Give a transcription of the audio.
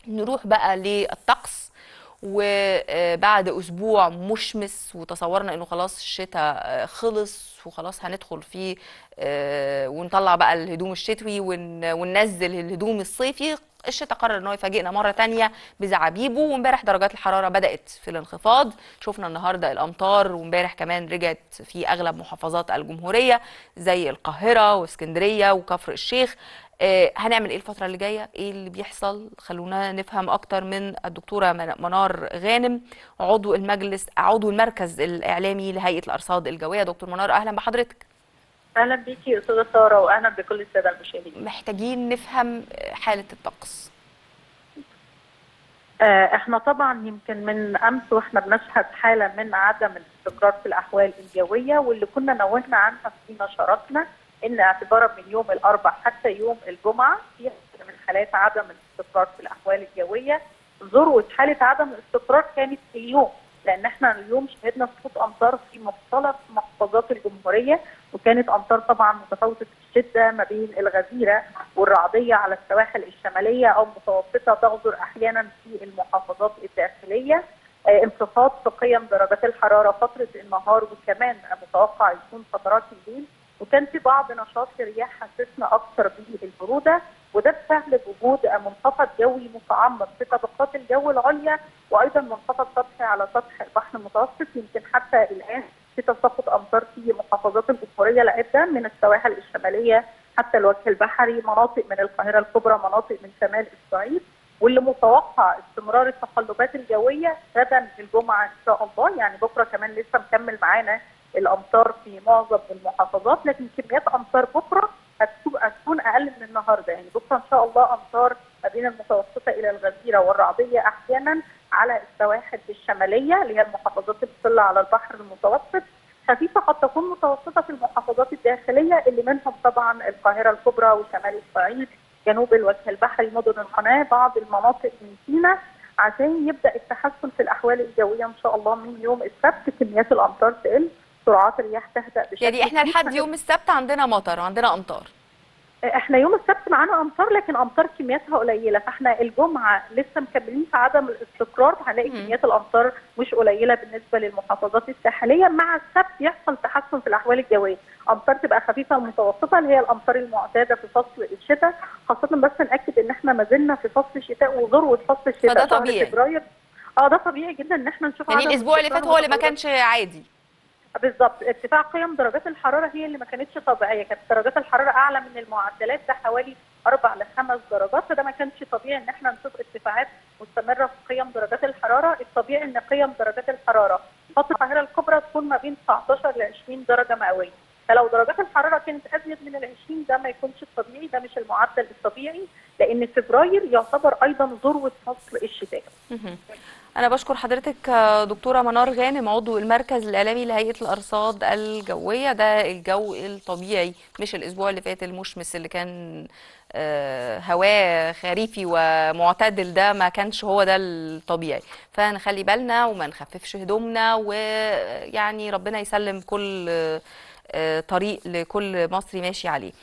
نروح بقى للطقس وبعد اسبوع مشمس وتصورنا انه خلاص الشتاء خلص وخلاص هندخل فيه آه، ونطلع بقى الهدوم الشتوي ون- وننزل الهدوم الصيفي الشتاء قرر ان هو يفاجئنا مره تانية بزعابيبه وامبارح درجات الحراره بدات في الانخفاض شفنا النهارده الامطار وامبارح كمان رجعت في اغلب محافظات الجمهوريه زي القاهره واسكندريه وكفر الشيخ آه، هنعمل ايه الفتره اللي جايه ايه اللي بيحصل خلونا نفهم اكتر من الدكتوره من- منار غانم عضو المجلس عضو المركز الاعلامي لهيئه الارصاد الجويه دكتور منار اهلا بحضرتك اهلا بيكي يا استاذه ساره واهلا بكل الساده المشاهدين. محتاجين نفهم حاله الطقس آه، احنا طبعا يمكن من امس واحنا بنشهد حاله من عدم الاستقرار في الاحوال الجويه واللي كنا نوهنا عنها في نشراتنا ان اعتبارا من يوم الاربعاء حتى يوم الجمعه في حالة من حالات عدم الاستقرار في الاحوال الجويه ذروه حاله عدم الاستقرار كانت في اليوم لان احنا اليوم شهدنا سقوط امطار في مختلف محافظات الجمهوريه وكانت امطار طبعا متفاوته الشده ما بين الغزيره والرعديه على السواحل الشماليه او متوسطه تغزر احيانا في المحافظات الداخليه آه، انخفاض في قيم درجات الحراره فتره النهار وكمان متوقع يكون فترات الليل وكان في بعض نشاط رياح حسسنا اكثر بالبروده وده بسبب وجود منخفض جوي متعمق في طبقات الجو العليا وايضا منخفض سطحي على سطح البحر المتوسط يمكن حتى الان في تساقط امطار في محافظات الجمهوريه العده من السواحل الشماليه حتى الوجه البحري مناطق من القاهره الكبرى مناطق من شمال الصعيد واللي متوقع استمرار التقلبات الجويه غدا الجمعه ان شاء الله يعني بكره كمان لسه مكمل معانا الامطار في معظم المحافظات لكن كميات امطار بكره هتكون هتكون اقل من النهارده يعني بكره ان شاء الله امطار ما بين المتوسطه الى الغزيره والرعديه احيانا على السواحل الشماليه اللي هي المحافظات اللي بتطل على البحر المتوسط خفيفه قد تكون متوسطه في المحافظات الداخليه اللي منهم طبعا القاهره الكبرى وشمال الصعيد جنوب الوجه البحري مدن القناه بعض المناطق من سيناء عشان يبدا التحسن في الاحوال الجويه ان شاء الله من يوم السبت كميات الامطار تقل سرعات الرياح تهدأ بشكل يعني احنا كبير. لحد يوم السبت عندنا مطر وعندنا امطار احنا يوم السبت معانا امطار لكن امطار كمياتها قليله فاحنا الجمعه لسه مكملين في عدم الاستقرار هنلاقي مم. كميات الامطار مش قليله بالنسبه للمحافظات الساحليه مع السبت يحصل تحسن في الاحوال الجويه امطار تبقى خفيفه ومتوسطه اللي هي الامطار المعتاده في فصل الشتاء خاصه بس ناكد ان احنا ما زلنا في فصل الشتاء وذروه فصل الشتاء فده شهر طبيعي. فبراير اه ده طبيعي جدا ان احنا نشوف يعني عدم الاسبوع اللي فات استقرار هو اللي ما وتغيرات. كانش عادي بالظبط ارتفاع قيم درجات الحراره هي اللي ما كانتش طبيعيه كانت درجات الحراره اعلى من المعدلات ده حوالي اربع لخمس درجات فده ما كانش طبيعي ان احنا نشوف ارتفاعات مستمره في قيم درجات الحراره الطبيعي ان قيم درجات الحراره فتره القاهره الكبرى تكون ما بين 19 ل 20 درجه مئويه فلو درجات الحراره كانت ازيد من ال 20 ده ما يكونش الطبيعي ده مش المعدل الطبيعي لان فبراير يعتبر ايضا ذروه فصل الشتاء مهم. أنا بشكر حضرتك آه، دكتورة منار غانم عضو المركز الإعلامي لهيئة الأرصاد الجوية ده الجو الطبيعي مش الأسبوع اللي فات المشمس اللي كان آه، هواه خريفي ومعتدل ده ما كانش هو ده الطبيعي فنخلي بالنا وما نخففش هدومنا ويعني ربنا يسلم كل آه، طريق لكل مصري ماشي عليه